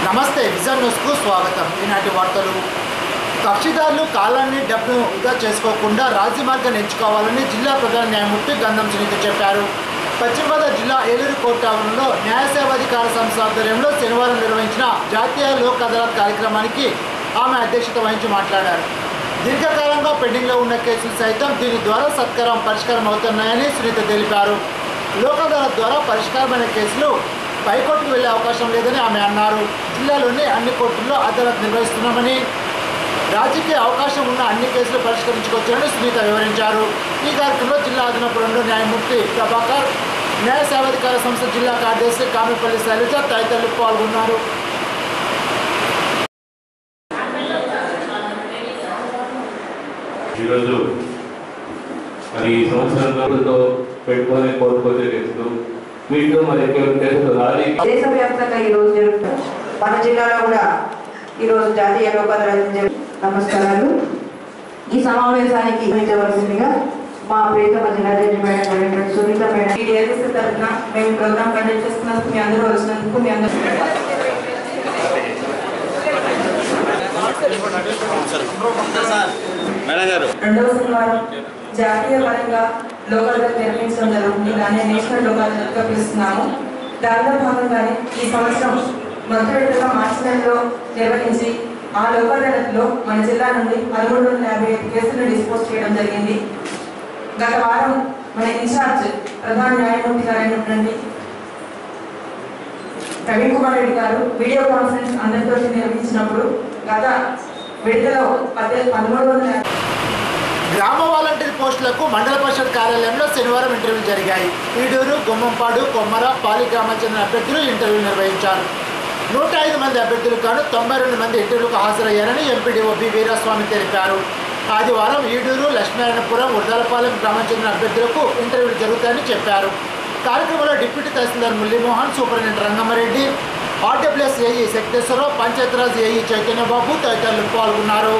నమస్తే విజన్ న్యూస్కు స్వాగతం ఈనాటి వార్తలు కక్షిదారులు కాలాన్ని డబ్బును వృధా చేసుకోకుండా రాజమార్గాన్ని ఎంచుకోవాలని జిల్లా ప్రధాన న్యాయమూర్తి గంధం సునీత చెప్పారు పశ్చిమ గోదావరి జిల్లా ఏలూరు కోర్టు ఆవరణలో న్యాయ సేవాధికార సంస్థ ఆధ్వర్యంలో శనివారం నిర్వహించిన జాతీయ లోక్ అదాలత్ కార్యక్రమానికి ఆమె అధ్యక్షత వహించి మాట్లాడారు దీర్ఘకాలంగా పెండింగ్లో ఉన్న కేసులు సైతం దీని ద్వారా సత్కరం పరిష్కారం అవుతున్నాయని సునీత తెలిపారు లోక్ అదాలత్ ద్వారా పరిష్కారమైన కేసులు పైకోర్టుకు వెళ్లే అవకాశం లేదని ఆమె అన్నారు జిల్లాలోని అన్ని కోర్టుల్లో అదాలత్ నిర్వహిస్తున్నామని రాజకీయ అవకాశం ఉన్న అన్ని కేసులు పరిష్కరించుకోవచ్చని సునీత వివరించారు ఈ కార్యక్రమంలో జిల్లా అదనపు రెండో న్యాయమూర్తి ప్రభాకర్ న్యాయ సేవాధికార సంస్థ జిల్లా కార్యదర్శి కామిపల్లి శైలజ తదితరులు పాల్గొన్నారు ఈరోజు మరి ఈ సంవత్సరంలో పెట్టుకొని కోరుకోతే కేసులు వీటిలో మరి ఎక్కువ కేసులు రాజకీయ దేశవ్యాప్తంగా ఈ రోజు జరుగుతుంది మన జిల్లాలో కూడా ఈ రోజు జాతీయ లోక్ అదాలత్ జరుగు- నమస్కారాలు ఈ సమావేశానికి వహించవలసిందిగా మా ప్రియతమ జిల్లా జడ్జి మేడం అయినటువంటి సునీత మేడం ఈ డిఎల్ఎస్ తరఫున మేము ప్రోగ్రామ్ కండక్ట్ చేస్తున్నందుకు మీ అందరూ వచ్చినందుకు మీ అందరూ మేడం గారు రెండవ శనివారం జాతీయ పరంగా లోక్ అదాలత్ నిర్వహించడం జరుగుతుంది దాన్ని నేషనల్ లోక్ అదాలత్ గా పిలుస్తున్నాము దానిలో భాగంగానే ఈ సంవత్సరం మొదటి విడతగా మార్చి నెలలో నిర్వహించి ఆ లోక్ అదాలత్ లో మన జిల్లా నుండి పదమూడు వందల యాభై ఐదు కేసులను డిస్పోజ్ చేయడం జరిగింది గత వారం మన ఇన్ఛార్జ్ ప్రధాన న్యాయమూర్తి గారైనటువంటి ప్రవీణ్ కుమార్ రెడ్డి గారు వీడియో కాన్ఫరెన్స్ అందరితో నిర్వహించినప్పుడు గత విడుదలలో పద్దెనిమిది పదమూడు వందల గ్రామ వాలంటీర్ పోస్టులకు మండల పరిషత్ కార్యాలయంలో శనివారం ఇంటర్వ్యూలు జరిగాయి ఈడూరు గుమ్మంపాడు కొమ్మర పాలి గ్రామానికి చెందిన అభ్యర్థులు ఇంటర్వ్యూలు నిర్వహించారు నూట ఐదు మంది అభ్యర్థులు కాను తొంభై రెండు మంది ఇంటర్వ్యూలకు హాజరయ్యారని ఎంపీడీఓ బి వీరాస్వామి తెలిపారు ఆదివారం ఈడూరు లక్ష్మీనారాయణపురం ఉర్దాలపాలెం గ్రామం చెందిన అభ్యర్థులకు ఇంటర్వ్యూలు జరుగుతాయని చెప్పారు కార్యక్రమంలో deputy tahsildar Muralimohan superintendent Rangamareddy RWS AE Shakteswararao Panchayatiraj AE Chaitanyababu తదితరులు పాల్గొన్నారు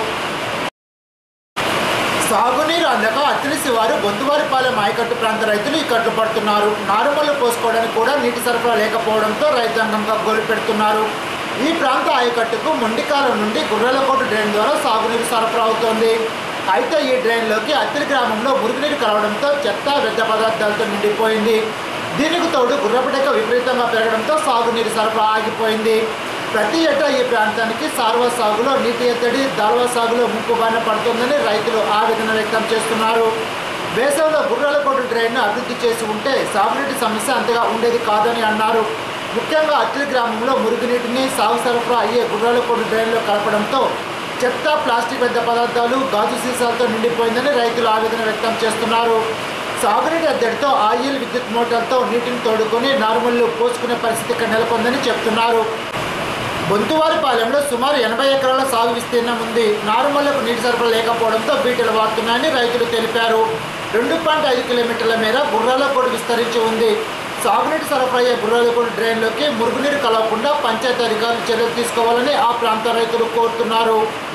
సాగునీరు అందక అత్తిలిసి వారు బొందువారిపాలెం ఆయకట్టు ప్రాంత రైతులు ఇక్కట్లు పడుతున్నారు నారుమల్లు పోసుకోవడానికి కూడా నీటి సరఫరా లేకపోవడంతో రైతాంగంగా గోలు పెడుతున్నారు ఈ ప్రాంత ఆయకట్టుకు మొండికాలం నుండి గుర్రెలకోట డ్రైన్ ద్వారా సాగునీరు సరఫరా అవుతోంది అయితే ఈ డ్రైన్లోకి అత్తిలి గ్రామంలో మురుగునీరు కలవడంతో చెత్త వ్యర్థ పదార్థాలతో నిండిపోయింది దీనికి తోడు గుర్రపడక విపరీతంగా పెరగడంతో సాగునీరు సరఫరా ఆగిపోయింది ప్రతి ఏటా ఈ ప్రాంతానికి సార్వ సాగులో నీటి ఎద్దడి దాల్వా సాగులో ముప్పు బారిన పడుతుందని రైతులు ఆవేదన వ్యక్తం చేస్తున్నారు వేసవిలో గుర్రాలకోట డ్రైన్ను అభివృద్ధి చేసి ఉంటే సాగునీటి సమస్య అంతగా ఉండేది కాదని అన్నారు ముఖ్యంగా అత్తిలి గ్రామంలో మురుగునీటిని సాగు సరఫరా అయ్యే గుర్రాలకోట డ్రైన్లో కలపడంతో చెత్త ప్లాస్టిక్ పెద్ద పదార్థాలు గాజు సీసాలతో నిండిపోయిందని రైతులు ఆవేదన వ్యక్తం చేస్తున్నారు సాగునీటి అద్దడితో ఆయిల్ విద్యుత్ మోటార్లతో నీటిని తోడుకొని నార్మల్లు పోసుకునే పరిస్థితి ఇక్కడ నెలకొందని చెప్తున్నారు బొంతువారిపాలెంలో సుమారు ఎనభై ఎకరాల సాగు విస్తీర్ణం ఉంది నారుమల్లకు నీటి సరఫరా లేకపోవడంతో బీటలు వాడుతున్నాయని రైతులు తెలిపారు రెండు పాయింట్ ఐదు కిలోమీటర్ల మేర గుర్రాలకోడు విస్తరించి ఉంది సాగునీటి సరఫరా అయ్యే గుర్రాలకోడు డ్రైన్లోకి మురుగునీరు కలవకుండా పంచాయతీ అధికారులు చర్యలు తీసుకోవాలని ఆ ప్రాంత రైతులు కోరుతున్నారు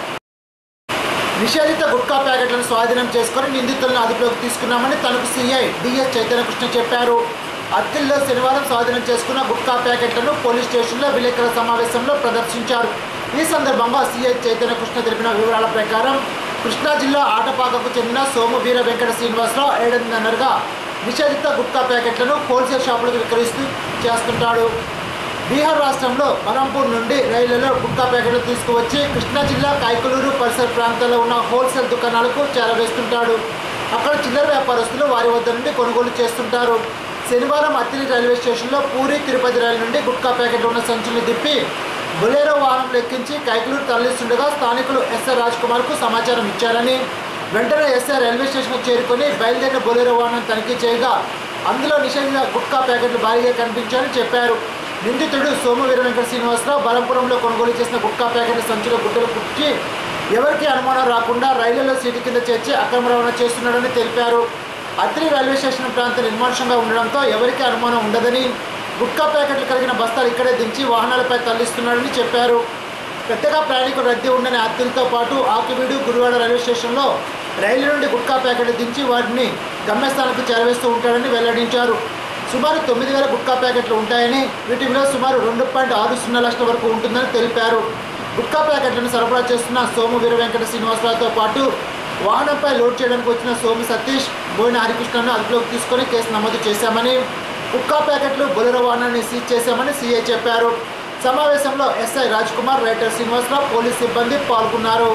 నిషేధిత గుట్కా ప్యాకెట్లను స్వాధీనం చేసుకుని నిందితులను అదుపులోకి తీసుకున్నామని తనకు సీఐ డిఎస్ చైతన్యకృష్ణ చెప్పారు అత్తిల్లో శనివారం స్వాధీనం చేసుకున్న గుట్కా ప్యాకెట్లను పోలీస్ స్టేషన్లో విలేకరుల సమావేశంలో ప్రదర్శించారు ఈ సందర్భంగా సీఐ చైతన్యకృష్ణ తెలిపిన వివరాల ప్రకారం కృష్ణా జిల్లా ఆటపాకకు చెందిన సోము వీర వెంకట శ్రీనివాసరావు ఏడెనిమిదిన్నరగా నిషేధిత గుట్కా ప్యాకెట్లను హోల్సేల్ షాపులకు విక్రయిస్తూ చేస్తుంటాడు బీహార్ రాష్ట్రంలో మలంపూర్ నుండి రైళ్లలో గుట్కా ప్యాకెట్లు తీసుకువచ్చి కృష్ణా జిల్లా కైకలూరు పరిసర ప్రాంతాల్లో ఉన్న హోల్సేల్ దుకాణాలకు చేరవేస్తుంటాడు అక్కడ చిల్లర వ్యాపారస్తులు వారి వద్ద నుండి కొనుగోలు చేస్తుంటారు శనివారం అత్తిలి రైల్వే స్టేషన్లో పూరి తిరుపతి రైలు నుండి గుట్కా ప్యాకెట్ ఉన్న సంచులు తిప్పి బొలేరో వాహనంలో ఎక్కించి కైకలూరు తరలిస్తుండగా స్థానికులు ఎస్ఆర్ రాజ్ కుమార్కు సమాచారం ఇచ్చారని వెంటనే ఎస్ఆర్ రైల్వే స్టేషన్కు చేరుకొని బయలుదేరిన బొలేరో వాహనం తనిఖీ చేయగా అందులో నిషేధిత గుట్కా ప్యాకెట్లు భారీగా కనిపించాయని చెప్పారు నిందితుడు సోము వీర వెంకట శ్రీనివాసరావు బలంపురంలో కొనుగోలు చేసిన గుట్కా ప్యాకెట్ల సంచుల గుట్టలు కుట్టి ఎవరికి అనుమానం రాకుండా రైళ్లలో సీటు కింద చేర్చి అక్రమ రవాణా చేస్తున్నాడని తెలిపారు అత్రి రైల్వే స్టేషన్ ప్రాంతం నిర్మానుషంగా ఉండడంతో ఎవరికి అనుమానం ఉండదని గుట్కా ప్యాకెట్లు కలిగిన బస్తాలు ఇక్కడే దించి వాహనాలపై తరలిస్తున్నాడని చెప్పారు పెద్దగా ప్రయాణికులు రద్దీ ఉండని అత్తిలతో పాటు ఆకివీడు గురువాడ రైల్వే స్టేషన్లో రైలు నుండి గుట్కా ప్యాకెట్లు దించి వాటిని గమ్యస్థానానికి చేరవేస్తూ ఉంటాడని వెల్లడించారు సుమారు తొమ్మిది వేల గుట్కా ప్యాకెట్లు ఉంటాయని వీటి విలువ సుమారు రెండు పాయింట్ ఆరు సున్నా లక్షల వరకు ఉంటుందని తెలిపారు గుట్కా ప్యాకెట్లను సరఫరా చేస్తున్న సోము వీర వెంకట శ్రీనివాసరావుతో పాటు వాహనంపై లోడ్ చేయడానికి వచ్చిన సోము సతీష్ బోయిన హరికృష్ణను అదుపులోకి తీసుకొని కేసు నమోదు చేశామని కుక్కా ప్యాకెట్లు బొలెరో వాహనాన్ని సీజ్ చేశామని సీఐ చెప్పారు సమావేశంలో SI Raj Kumar writer Srinivasarao police సిబ్బంది పాల్గొన్నారు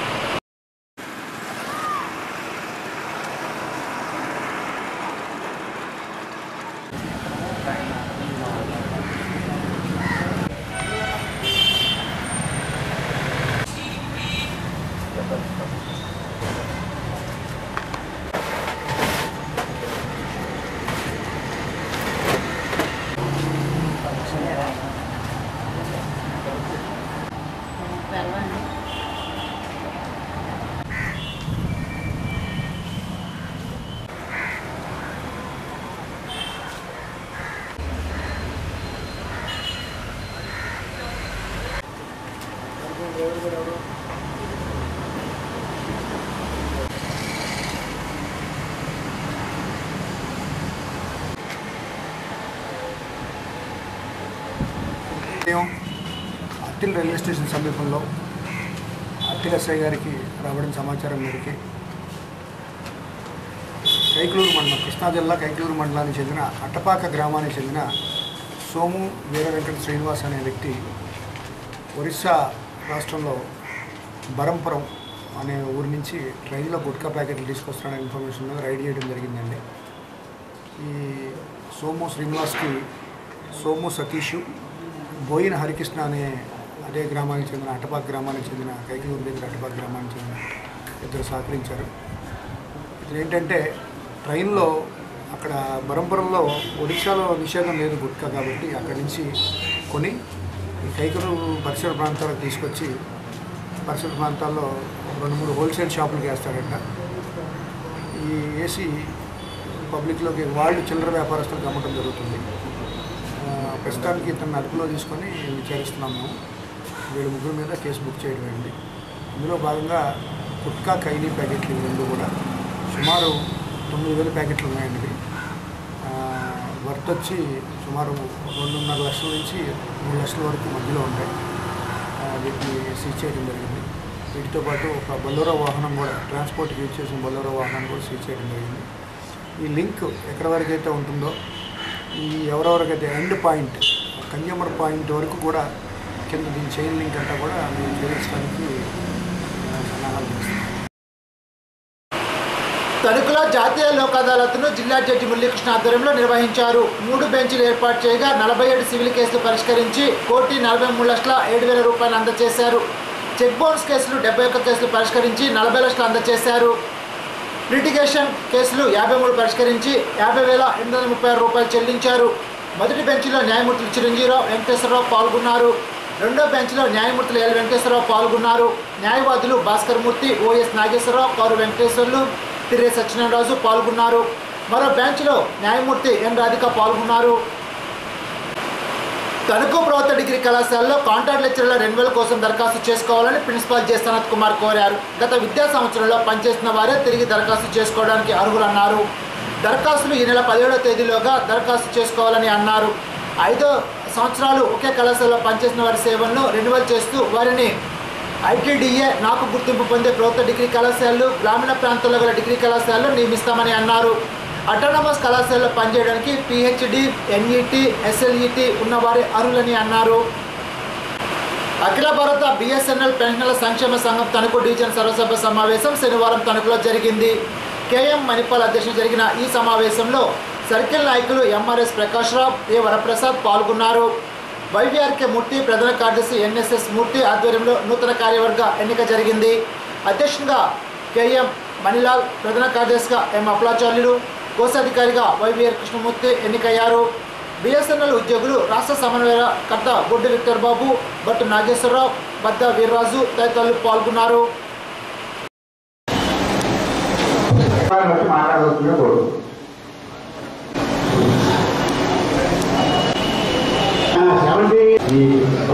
ఉదయం అత్తిల్ రైల్వే స్టేషన్ సమీపంలో అత్తిల్ ఎస్ఐ గారికి రాబడిన సమాచారం మేరకు కైకలూరు మండలం కృష్ణా జిల్లా కైకలూరు మండలానికి చెందిన అట్టపాక గ్రామానికి చెందిన సోము వీర వెంకట శ్రీనివాస్ అనే వ్యక్తి ఒరిస్సా రాష్ట్రంలో బరంపురం అనే ఊరి నుంచి ట్రైన్లో గుట్కా ప్యాకెట్లు తీసుకొస్తున్నాడనే ఇన్ఫర్మేషన్ మీద రైడ్ చేయడం జరిగిందండి ఈ సోము శ్రీనివాస్కి సోము సతీష్ బోయిన హరికృష్ణ అనే అదే గ్రామానికి చెందిన అటపాక్ గ్రామానికి చెందిన కైకలూరు దగ్గర అటపాక్ గ్రామానికి చెందిన ఇద్దరు సహకరించారు ఇది ఏంటంటే ట్రైన్లో అక్కడ బరంపురంలో ఒడిశాలో నిషేధం లేదు గుట్కా కాబట్టి అక్కడి నుంచి కొని ఈ కైకలూరు పరిసర ప్రాంతాలకు తీసుకొచ్చి పరిసర ప్రాంతాల్లో రెండు మూడు హోల్సేల్ షాపులకు వేస్తాడంట ఈ ఏసీ పబ్లిక్లోకి వాళ్ళు చిల్లర వ్యాపారస్తులకు అమ్మటం జరుగుతుంది ఆ, ప్రస్తుతానికి ఇతను అదుపులో తీసుకొని విచారిస్తున్నాం మేము వీళ్ళ ముగ్గురు మీద కేసు బుక్ చేయడం అయింది ఇందులో భాగంగా కుట్కా ఖైనీ ప్యాకెట్లు ఇవి రెండు కూడా సుమారు తొమ్మిది వేల ప్యాకెట్లు ఉన్నాయండి ఇవి. ఆ, వర్త్ వచ్చి సుమారు రెండున్నర లక్షల నుంచి మూడు లక్షల వరకు మధ్యలో ఉంటాయి ఆ, వీటిని సీజ్ చేయడం జరిగింది వీటితో పాటు ఒక బొల్లరో వాహనం కూడా ట్రాన్స్పోర్ట్కి యూజ్ చేసిన బొల్లరో వాహనం కూడా సీజ్ చేయడం జరిగింది ఈ లింక్ ఎక్కడి వరకు అయితే ఉంటుందో ఈ ఎవరెవరికైతే ఎండ్ పాయింట్ కన్జ్యూమర్ పాయింట్ వరకు కూడా కింద దీని చైన్ లింక్ అంతా కూడా మేము చేయించడానికి ఆ, సన్నాహాలు చేస్తాం తణుకులో జాతీయ లోక్ అదాలత్ను జిల్లా జడ్జి మురళీకృష్ణ ఆధ్వర్యంలో నిర్వహించారు మూడు బెంచీలు ఏర్పాటు చేయగా నలభై ఏడు సివిల్ కేసులు పరిష్కరించి కోటి నలభై మూడు లక్షల ఏడు వేల రూపాయలు అందజేశారు చెక్ బౌన్స్ కేసులు డెబ్బై ఒక్క కేసులు పరిష్కరించి నలభై లక్షలు అందజేశారు లిటిగేషన్ కేసులు యాభై మూడు పరిష్కరించి యాభై వేల ఎనిమిది వందల ముప్పై ఆరు రూపాయలు చెల్లించారు మొదటి బెంచ్లో న్యాయమూర్తులు చిరంజీవిరావు వెంకటేశ్వరరావు పాల్గొన్నారు రెండో బెంచ్లో న్యాయమూర్తులు ఎల్ వెంకటేశ్వరరావు పాల్గొన్నారు న్యాయవాదులు భాస్కర్ మూర్తి ఓఎస్ నాగేశ్వరరావు కౌరు వెంకటేశ్వర్లు తిరే సత్యనారాయణరాజు పాల్గొన్నారు మరో బెంచ్లో న్యాయమూర్తి ఎన్ రాధిక పాల్గొన్నారు తణుకు ప్రభుత్వ డిగ్రీ కళాశాలలో కాంట్రాక్ట్ లెక్చరర్ల రెన్యువల్ కోసం దరఖాస్తు చేసుకోవాలని ప్రిన్సిపాల్ జె సనత్ కుమార్ కోరారు గత విద్యా సంవత్సరంలో పనిచేస్తున్న వారే తిరిగి దరఖాస్తు చేసుకోవడానికి అర్హులన్నారు దరఖాస్తులు ఈ నెల పదిహేడవ తేదీలోగా దరఖాస్తు చేసుకోవాలని అన్నారు ఐదో సంవత్సరాలు ఒకే కళాశాలలో పనిచేసిన వారి సేవలను రెన్యువల్ చేస్తూ వారిని ఐటీడీఏ నాకు గుర్తింపు పొందే ప్రభుత్వ డిగ్రీ కళాశాలలు గ్రామీణ ప్రాంతాల్లో గల డిగ్రీ కళాశాలలో నియమిస్తామని అన్నారు అటానమస్ కళాశాలలో పనిచేయడానికి పిహెచ్డి ఎన్ఈటి ఎస్ఎల్ఈటి ఉన్నవారే అర్హులని అన్నారు అఖిల భారత బిఎస్ఎన్ఎల్ పెన్షనర్ల సంక్షేమ సంఘం తణుకు డివిజన్ సర్వసభ్య సమావేశం శనివారం తణుకులో జరిగింది కేఎం మణిపాల్ అధ్యక్షత జరిగిన ఈ సమావేశంలో సర్కిల్ నాయకులు ఎంఆర్ఎస్ ప్రకాష్ రావు ఏ వరప్రసాద్ పాల్గొన్నారు వైవిఆర్కే మూర్తి ప్రధాన కార్యదర్శి ఎన్ఎస్ఎస్ మూర్తి ఆధ్వర్యంలో నూతన కార్యవర్గ ఎన్నిక జరిగింది అధ్యక్షునిగా కేఎం మణిలాల్ ప్రధాన కార్యదర్శిగా ఎం అప్లాచార్యులు కోశాధికారిగా వైవిఆర్ కృష్ణమూర్తి ఎన్నికయ్యారు బిఎస్ఎన్ఎల్ ఉద్యోగులు రాష్ట్ర సమన్వయకర్త బొడ్డు విక్టర్ బాబు భట్టు నాగేశ్వరరావు బద్ద వీర్రాజు తదితరులు పాల్గొన్నారు బట్టి మాట్లాడవలసిందిగా కోరు ఈ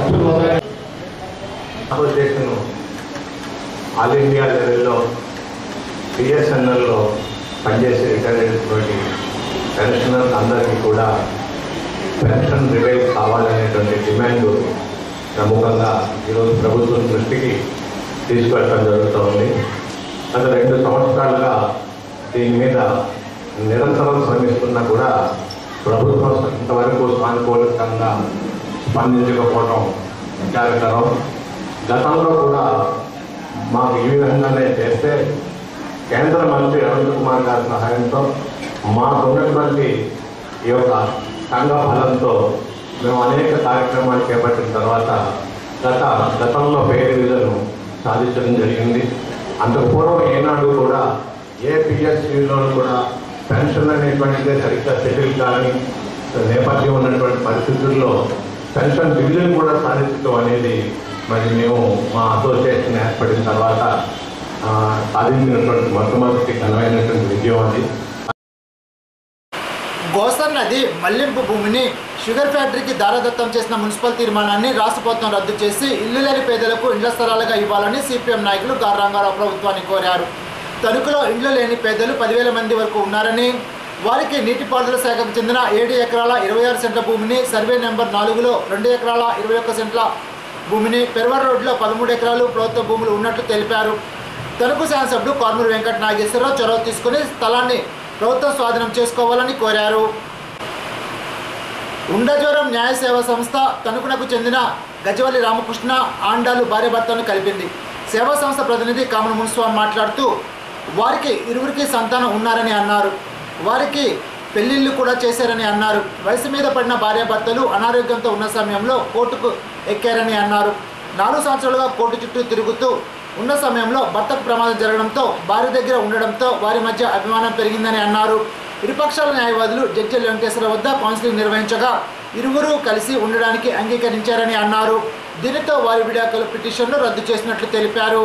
అసోసియేషన్ ఆల్ ఇండియా లెవెల్లో బిఎస్ఎన్ఎల్లో పనిచేసే రిటైర్ అయినటువంటి పెన్షనర్స్ అందరికీ కూడా పెన్షన్ రివైవ్ కావాలనేటువంటి డిమాండ్ ప్రముఖంగా ఈరోజు ప్రభుత్వం దృష్టికి తీసుకెళ్ళడం జరుగుతోంది గత రెండు సంవత్సరాలుగా దీని మీద నిరంతరం శ్రమిస్తున్నా కూడా ప్రభుత్వం ఇంతవరకు సానుకూలంగా స్పందించకపోవడం విచారకరం గతంలో కూడా మాకు ఈ విధంగానే చేస్తే కేంద్ర మంత్రి అరుణ్ కుమార్ గారి సహాయంతో మాకున్నటువంటి ఈ యొక్క సంఘ బలంతో మేము అనేక కార్యక్రమాలు చేపట్టిన తర్వాత గత గతంలో పే రివిజన్ సాధించడం జరిగింది అంతకు పూర్వం ఏనాడు కూడా ఏ పిఎస్సిలో కూడా పెన్షన్ అనేటువంటిదే సరిగ్గా సెటిల్ కానీ నేపథ్యం ఉన్నటువంటి పరిస్థితుల్లో పెన్షన్ డివిజన్ కూడా సాధించడం అనేది మరి మేము మా అసోసియేషన్ ఏర్పడిన తర్వాత ఆ, సాధించినటువంటి మొట్టమొదటి ఘనమైనటువంటి విజయం అది గోసర్ నది మళ్లింపు భూమిని షుగర్ ఫ్యాక్టరీకి దారదత్తం చేసిన మున్సిపల్ తీర్మానాన్ని రాష్ట్ర ప్రభుత్వం రద్దు చేసి ఇల్లు లేని పేదలకు ఇండ్ల స్థలాలుగా ఇవ్వాలని సిపిఎం నాయకులు గార్రంగారావు ప్రభుత్వాన్ని కోరారు తణుకులో ఇండ్లు లేని పేదలు పదివేల మంది వరకు ఉన్నారని వారికి నీటిపారుదల శాఖకు చెందిన ఏడు ఎకరాల ఇరవై ఆరు సెంట్ల భూమిని సర్వే నెంబర్ నాలుగులో రెండు ఎకరాల ఇరవై ఒక్క సెంట్ల భూమిని పెరవర్ రోడ్లో పదమూడు ఎకరాలు ప్రభుత్వ భూములు ఉన్నట్లు తెలిపారు తణుకు శాసనసభ్యుడు కార్మూరు వెంకట నాగేశ్వరరావు చొరవ తీసుకుని స్థలాన్ని ప్రభుత్వం స్వాధీనం చేసుకోవాలని కోరారు ఉండజ్వరం న్యాయ సేవా సంస్థ తణుకునకు చెందిన గజవల్లి రామకృష్ణ ఆండాలు భార్యాభర్తలను కలిపింది సేవా సంస్థ ప్రతినిధి కామన్ మున్స్వామి మాట్లాడుతూ వారికి ఇరువురికి సంతానం ఉన్నారని అన్నారు వారికి పెళ్లిళ్ళు కూడా చేశారని అన్నారు వయసు మీద పడిన భార్యాభర్తలు అనారోగ్యంతో ఉన్న సమయంలో కోర్టుకు ఎక్కారని అన్నారు నాలుగు సంవత్సరాలుగా కోర్టు చుట్టూ తిరుగుతూ ఉన్న సమయంలో భర్తకు ప్రమాదం జరగడంతో భార్య దగ్గర ఉండడంతో వారి మధ్య అభిమానం పెరిగిందని అన్నారు ఇరుపక్షాల న్యాయవాదులు జడ్జి వెంకటేశ్వర వద్ద కౌన్సిలింగ్ నిర్వహించగా ఇరువురు కలిసి ఉండడానికి అంగీకరించారని అన్నారు దీనితో వారి విడాకుల పిటిషన్ను రద్దు చేసినట్లు తెలిపారు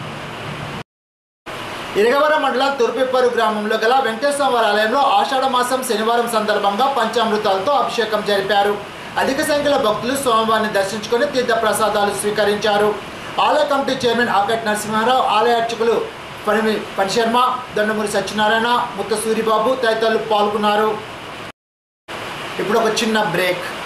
ఇరగవరం మండలం తుర్పిప్పరు గ్రామంలో గల వెంకటేశ్వర వారి ఆలయంలో ఆషాఢ మాసం శనివారం సందర్భంగా పంచామృతాలతో అభిషేకం జరిపారు అధిక సంఖ్యలో భక్తులు స్వామివారిని దర్శించుకొని తీర్థ ప్రసాదాలు స్వీకరించారు ఆలయ కమిటీ చైర్మన్ ఆకట్ నరసింహారావు ఆలయ అర్చకులు పని పనిశర్మ దండమూరి సత్యనారాయణ ముత్త సూరిబాబు తదితరులు పాల్గొన్నారు ఇప్పుడు ఒక చిన్న బ్రేక్